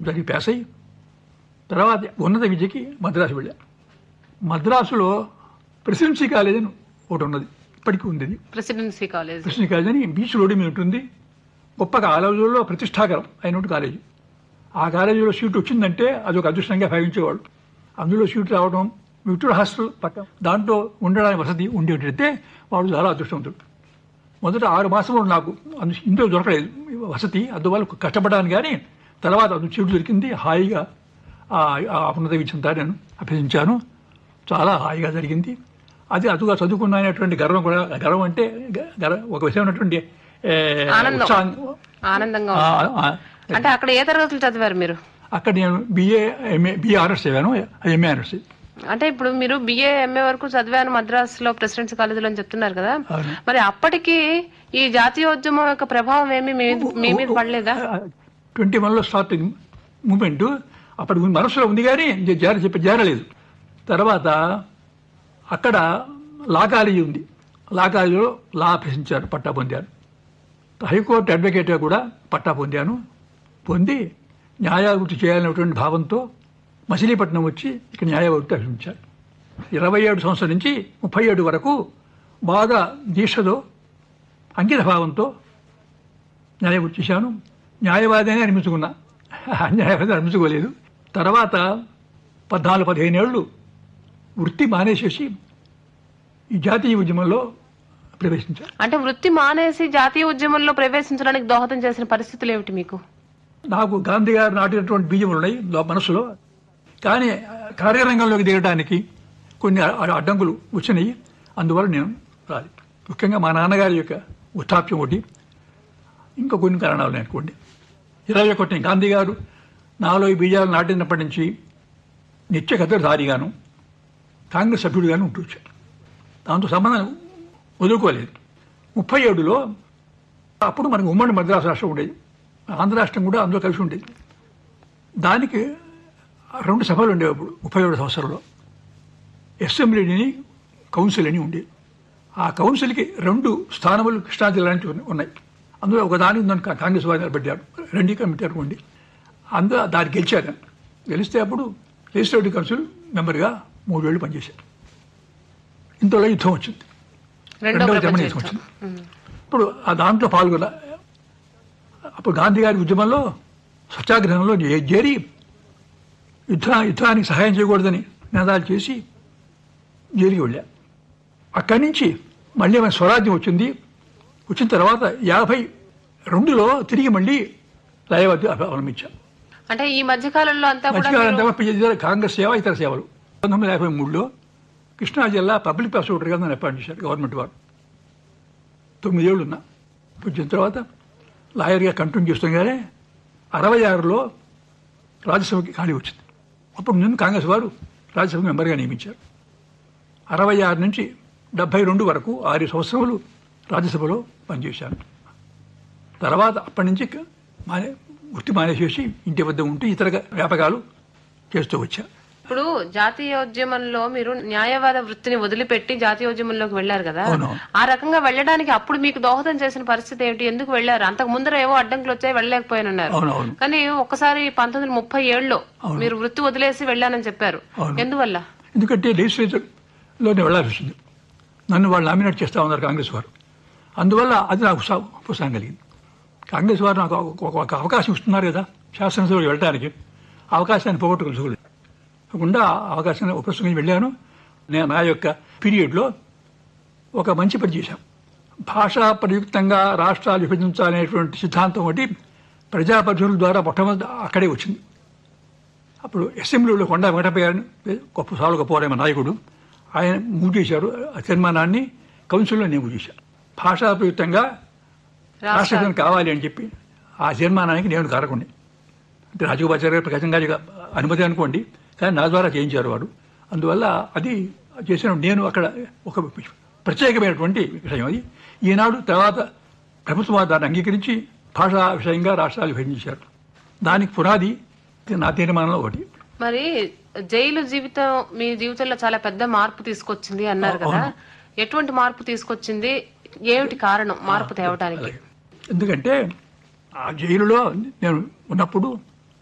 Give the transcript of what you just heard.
జరిగి పాస్ అయ్యి తర్వాత ఉన్నత విద్యకి మద్రాసు వెళ్ళా మద్రాసులో ప్రెసిడెన్సీ కాలేజ్ అని ఒకటి ఉన్నది ఇప్పటికీ ఉంది అది ప్రెసిడెన్సీ కాలేజ్ ప్రెసిడెన్సీ కాలేజ్ అని బీచ్ రోడ్డు మీద ఉంటుంది గొప్ప కాలేజీలో ప్రతిష్టాకరం అయినటువంటి కాలేజీ ఆ కాలేజీలో సీట్ వచ్చిందంటే అది ఒక అదృష్టంగా భావించేవాడు అందులో సీట్ రావడం విక్టోరియా హాస్టల్ పక్క దాంట్లో ఉండడానికి వసతి ఉండేటైతే వాడు చాలా అదృష్టవంతుడు మొదట ఆరు మాసంలో నాకు అందు ఇంట్లో దొరకలేదు వసతి అందువల్ల కష్టపడ్డాను కానీ తర్వాత అది సీటు దొరికింది హాయిగా ఆ ఆ ఉన్నత విద్యంతా నేను అభ్యసించాను చాలా హాయిగా జరిగింది అది అదుగా చదువుకున్నటువంటి గర్వం కూడా గర్వం అంటే గ- గర్వ ఒక విషయమైనటువంటి ఏ, ఆనందం. ఉత్సాహం ఆనందంగా ఆ, ఉంది. ఆ, అంటే అక్కడ ఏ తరగతులు చదివారు మీరు అక్కడ నేను బిఏ ఎంఏ బిఏ ఆనర్స్ చదివాను ఎంఏ ఆనర్స్ అంటే ఇప్పుడు మీరు బిఏ ఎంఏ వరకు చదివాను మద్రాసులో ప్రెసిడెన్సీ కాలేజీలో అని చెప్తున్నారు కదా అవును. మరి అప్పటికి ఈ జాతీయోద్యమం యొక్క ప్రభావం ఏమి మీ మీ మీద పడలేదా ట్వంటీ వన్లో స్టార్ట్ అయింది మూమెంట్ అప్పటి ముందు మనసులో ఉంది కానీ జ- జార చెప్పి జారలేదు తర్వాత అక్కడ లా కాలేజీ ఉంది లా కాలేజీలో లా అభ్యసించాను పట్టా పొందాను హైకోర్టు అడ్వకేట్గా కూడా పట్టా పొందాను పొంది న్యాయవృత్తి చేయాలనేటువంటి భావంతో మచిలీపట్నం వచ్చి ఇక్కడ న్యాయవృత్తి అభ్యసించాను ఇరవై ఏడు సంవత్సరం నుంచి ముప్పై ఏడు వరకు బాగా దీక్షతో అంకిత భావంతో న్యాయవృత్తి చేశాను న్యాయవాది అని అనిపించుకున్నా న్యాయవాది అనిపించుకోలేదు తర్వాత పద్నాలుగు పదిహేను ఏళ్ళు వృత్తి మానేసేసి ఈ జాతీయ ఉద్యమంలో ప్రవేశించాను అంటే వృత్తి మానేసి జాతీయ ఉద్యమంలో ప్రవేశించడానికి దోహదం చేసిన పరిస్థితులు ఏమిటి మీకు నాకు గాంధీ గారు నాటినటువంటి బీజములు ఉన్నాయి లో- మనసులో కానీ కార్యరంగంలోకి దిగడానికి కొన్ని అ- అడ్డంకులు వచ్చినాయి అందువల్ల నేను రాలి ముఖ్యంగా మా నాన్నగారి యొక్క వృద్ధాప్యం ఒకటి ఇంకా కొన్ని కారణాలు ఉన్నాయి అనుకోండి ఇరవై ఒకటి గాంధీ గారు నాలో ఈ బీజాలు నాటినప్పటి నుంచి నిత్య కథధారిగాను కాంగ్రెస్ సభ్యుడిగాను ఉంటూ వచ్చాను దాంతో సంబంధం వదులుకోలేదు ముప్పై ఏడులో అప్పుడు మనకు ఉమ్మడి మద్రాసు రాష్ట్రం ఉండేది ఆంధ్ర రాష్ట్రం కూడా అందులో కలిసి ఉండేది దానికి రెండు సభలు ఉండేవి అప్పుడు ముప్పై ఏడు సంవత్సరంలో అసెంబ్లీని కౌన్సిల్ అని ఉండేది ఆ కౌన్సిల్కి రెండు స్థానములు కృష్ణా జిల్లా నుంచి ఉన్న- ఉన్నాయి అందులో ఒక దాని ఉందని కా- కాంగ్రెస్ వారు నిలబెట్టారు రెండు కమిటీ అనుకోండి అందులో దాన్ని గెలిచారు నేను. గెలిస్తే అప్పుడు లెజిస్లేటివ్ కౌన్సిల్ మెంబర్గా మూడేళ్లు పనిచేశారు ఇంతలో యుద్ధం వచ్చింది రెండో రెండవ ప్రపంచ జర్మనీ యుద్ధం. వచ్చింది ఇప్పుడు ఆ దాంట్లో పాల్గొన్న అప్పుడు గాంధీ గారి ఉద్యమంలో సత్యాగ్రహంలో జే- చేరి యుద్ధ యుద్ధానికి సహాయం చేయకూడదని నినాదాలు చేసి జైలుకి వెళ్ళా అక్కడి నుంచి మళ్ళీ మన స్వరాజ్యం వచ్చింది వచ్చిన తర్వాత యాభై రెండులో తిరిగి మళ్ళీ రాయవద్దు అవలంబించాం అంటే ఈ మధ్య కాలంలో అంతా కూడా మధ్యకాలం మీరు- తర్వాత ఇతర కాంగ్రెస్ సేవ ఇతర సేవలు పంతొమ్మిది వందల యాభై మూడులో కృష్ణా జిల్లా పబ్లిక్ ప్రాసిక్యూటర్గా నన్ను అపాయింట్ చేశారు గవర్నమెంట్ వారు తొమ్మిదేళ్ళు ఉన్నా వచ్చిన తర్వాత లాయర్గా కంటిన్యూ చేస్తుండగానే అరవై ఆరులో రాజ్యసభకి ఖాళీ వచ్చింది అప్పుడు నేను కాంగ్రెస్ వారు రాజ్యసభ మెంబర్గా నియమించారు అరవై ఆరు నుంచి డెబ్బై రెండు వరకు ఆరు సంవత్సరములు రాజ్యసభలో పనిచేశాను తర్వాత అప్పటి నుంచి క- మానే వృత్తి మానేసేసి ఇంటి వద్ద ఉంటూ ఇతర వ్యాపకాలు చేస్తూ వచ్చా ఇప్పుడు జాతీయోద్యమంలో మీరు న్యాయవాద వృత్తిని వదిలిపెట్టి జాతీయోద్యమంలోకి వెళ్లారు కదా అవును. ఆ రకంగా వెళ్ళడానికి అప్పుడు మీకు దోహదం చేసిన పరిస్థితి ఏమిటి ఎందుకు వెళ్లారు అంతకు ముందర ఏవో అడ్డంకులు వచ్చాయి వెళ్ళలేకపోయానన్నారు అవునవును కానీ ఒక్కసారి పంతొమ్మిది వందల ముప్పై ఏడులో అవును. మీరు వృత్తి వదిలేసి వెళ్ళానని చెప్పారు అవును. ఎందువల్ల ఎందుకంటే లెజిస్లేచర్లో నేను వెళ్ళాల్సి వచ్చింది నన్ను వాళ్ళు నామినేట్ చేస్తా ఉన్నారు కాంగ్రెస్ వారు అందువల్ల అది నాకు ఉత్సా- ఉత్సాహం కలిగింది కాంగ్రెస్ వారు నాకు ఒక- ఒక- ఒక అవకాశం ఇస్తున్నారు కదా శాసనసభలో వెళ్ళడానికి ఆ అవకాశాన్ని పోగొట్టుకోలేదు కాకుండా ఆ అవకాశాన్ని ఉపయోగించి వెళ్ళాను నేను నా యొక్క పీరియడ్లో ఒక మంచి పని చేశాం భాషా ప్రయుక్తంగా రాష్ట్రాలు విభజించాలనేటువంటి సిద్ధాంతం ఒకటి ప్రజాప్రతినిధుల ద్వారా మొట్టమొదటి అక్కడే వచ్చింది అప్పుడు అసెంబ్లీలో కొండ వెంకటప్ప గారిని గొప్ప చాలా గొప్పవారైన నాయకుడు ఆయన మూవ్ చేశారు ఆ తీర్మానాన్ని కౌన్సిల్లో నేను మూవ్ చేశాను భాషా ప్రయుక్తంగా రాష్ట్రం కావాలి అని చెప్పి ఆ తీర్మానానికి నేను కారకుండి అంటే రాజగోపాచార్య గారు ప్రకాశం గారి అనుమతి అనుకోండి కానీ నా ద్వారా చేయించారు వారు అందువల్ల అది చేసిన నేను అక్కడ ఒక ప్రత్యేకమైనటువంటి విషయం అది ఈనాడు తర్వాత ప్రభుత్వం వారు దాన్ని అంగీకరించి భాషా విషయంగా రాష్ట్రాలు విభజించారు దానికి పునాది నా తీర్మానంలో ఒకటి మరి జైలు జీవితం మీ జీవితంలో చాలా పెద్ద మార్పు తీసుకొచ్చింది అన్నారు కదా ఎటువంటి మార్పు తీసుకొచ్చింది ఏమిటి కారణం మార్పు తేవడానికి అలాగే. ఎందుకంటే ఆ జైలులో నేను ఉన్నప్పుడు